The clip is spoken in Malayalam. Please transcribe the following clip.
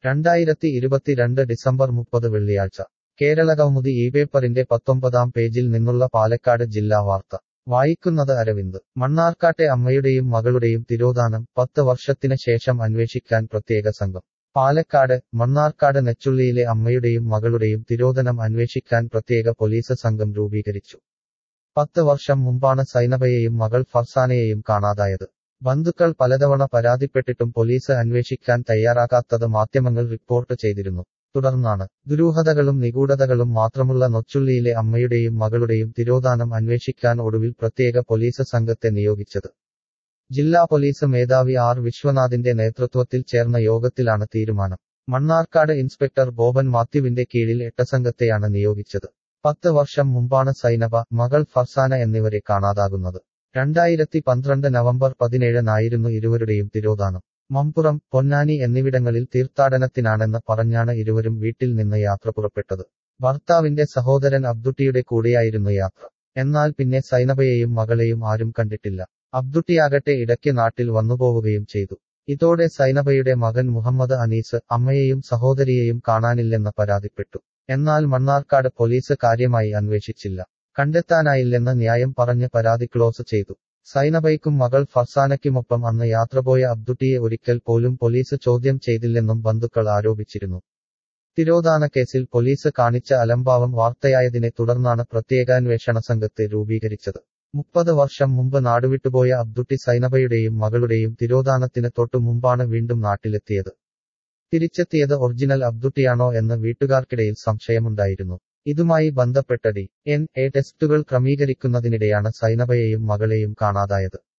രണ്ടായിരത്തി ഇരുപത്തിരണ്ട് ഡിസംബർ മുപ്പത് വെള്ളിയാഴ്ച കേരളകൗമുദി ഈ പേപ്പറിന്റെ പത്തൊമ്പതാം പേജിൽ നിന്നുള്ള പാലക്കാട് ജില്ലാ വാർത്ത വായിക്കുന്നത് അരവിന്ദ് മണ്ണാർക്കാട്ടെ അമ്മയുടെയും മകളുടെയും തിരോധാനം പത്ത് വർഷത്തിന് ശേഷം അന്വേഷിക്കാൻ പ്രത്യേക സംഘം പാലക്കാട് മണ്ണാർക്കാട് നെച്ചുള്ളിയിലെ അമ്മയുടെയും മകളുടെയും തിരോധനം അന്വേഷിക്കാൻ പ്രത്യേക പോലീസ് സംഘം രൂപീകരിച്ചു പത്ത് വർഷം മുമ്പാണ് സൈനബയെയും മകൾ ഫർസാനയെയും കാണാതായത് ബന്ധുക്കൾ പലതവണ പരാതിപ്പെട്ടിട്ടും പോലീസ് അന്വേഷിക്കാൻ തയ്യാറാകാത്തത് മാധ്യമങ്ങൾ റിപ്പോർട്ട് ചെയ്തിരുന്നു തുടർന്നാണ് ദുരൂഹതകളും നിഗൂഢതകളും മാത്രമുള്ള നൊച്ചുള്ളിയിലെ അമ്മയുടെയും മകളുടെയും തിരോധാനം അന്വേഷിക്കാൻ ഒടുവിൽ പ്രത്യേക പോലീസ് സംഘത്തെ നിയോഗിച്ചത് ജില്ലാ പോലീസ് മേധാവി ആർ വിശ്വനാഥിന്റെ നേതൃത്വത്തിൽ ചേർന്ന യോഗത്തിലാണ് തീരുമാനം മണ്ണാർക്കാട് ഇൻസ്പെക്ടർ ബോബൻ മാത്യുവിന്റെ കീഴിൽ എട്ടസംഘത്തെയാണ് നിയോഗിച്ചത് പത്ത് വർഷം മുമ്പാണ് സൈനബ മകൾ ഫർസാന എന്നിവരെ കാണാതാകുന്നത് രണ്ടായിരത്തി പന്ത്രണ്ട് നവംബർ പതിനേഴിനായിരുന്നു ഇരുവരുടെയും തിരോധാനം മമ്പുറം പൊന്നാനി എന്നിവിടങ്ങളിൽ തീർത്ഥാടനത്തിനാണെന്ന് പറഞ്ഞാണ് ഇരുവരും വീട്ടിൽ നിന്ന് യാത്ര പുറപ്പെട്ടത് ഭർത്താവിന്റെ സഹോദരൻ അബ്ദുട്ടിയുടെ കൂടെയായിരുന്നു യാത്ര എന്നാൽ പിന്നെ സൈനബയെയും മകളെയും ആരും കണ്ടിട്ടില്ല അബ്ദുട്ടിയാകട്ടെ ഇടയ്ക്ക് നാട്ടിൽ വന്നുപോവുകയും ചെയ്തു ഇതോടെ സൈനബയുടെ മകൻ മുഹമ്മദ് അനീസ് അമ്മയെയും സഹോദരിയെയും കാണാനില്ലെന്ന് പരാതിപ്പെട്ടു എന്നാൽ മണ്ണാർക്കാട് പോലീസ് കാര്യമായി അന്വേഷിച്ചില്ല കണ്ടെത്താനായില്ലെന്ന് ന്യായം പറഞ്ഞ് പരാതി ക്ലോസ് ചെയ്തു സൈനബയ്ക്കും മകൾ ഫർസാനയ്ക്കുമൊപ്പം അന്ന് യാത്ര പോയ അബ്ദുട്ടിയെ ഒരിക്കൽ പോലും പോലീസ് ചോദ്യം ചെയ്തില്ലെന്നും ബന്ധുക്കൾ ആരോപിച്ചിരുന്നു തിരോധാന കേസിൽ പോലീസ് കാണിച്ച അലംഭാവം വാർത്തയായതിനെ തുടർന്നാണ് പ്രത്യേകാന്വേഷണ സംഘത്തെ രൂപീകരിച്ചത് മുപ്പത് വർഷം മുമ്പ് നാടുവിട്ടുപോയ അബ്ദുട്ടി സൈനബയുടെയും മകളുടെയും തിരോധാനത്തിന് തൊട്ടു മുമ്പാണ് വീണ്ടും നാട്ടിലെത്തിയത് തിരിച്ചെത്തിയത് ഒറിജിനൽ അബ്ദുട്ടിയാണോ എന്ന് വീട്ടുകാർക്കിടയിൽ സംശയമുണ്ടായിരുന്നു ഇതുമായി ബന്ധപ്പെട്ട ഡി എൻ എ ടെസ്റ്റുകൾ ക്രമീകരിക്കുന്നതിനിടെയാണ് സൈനബയെയും മകളെയും കാണാതായത്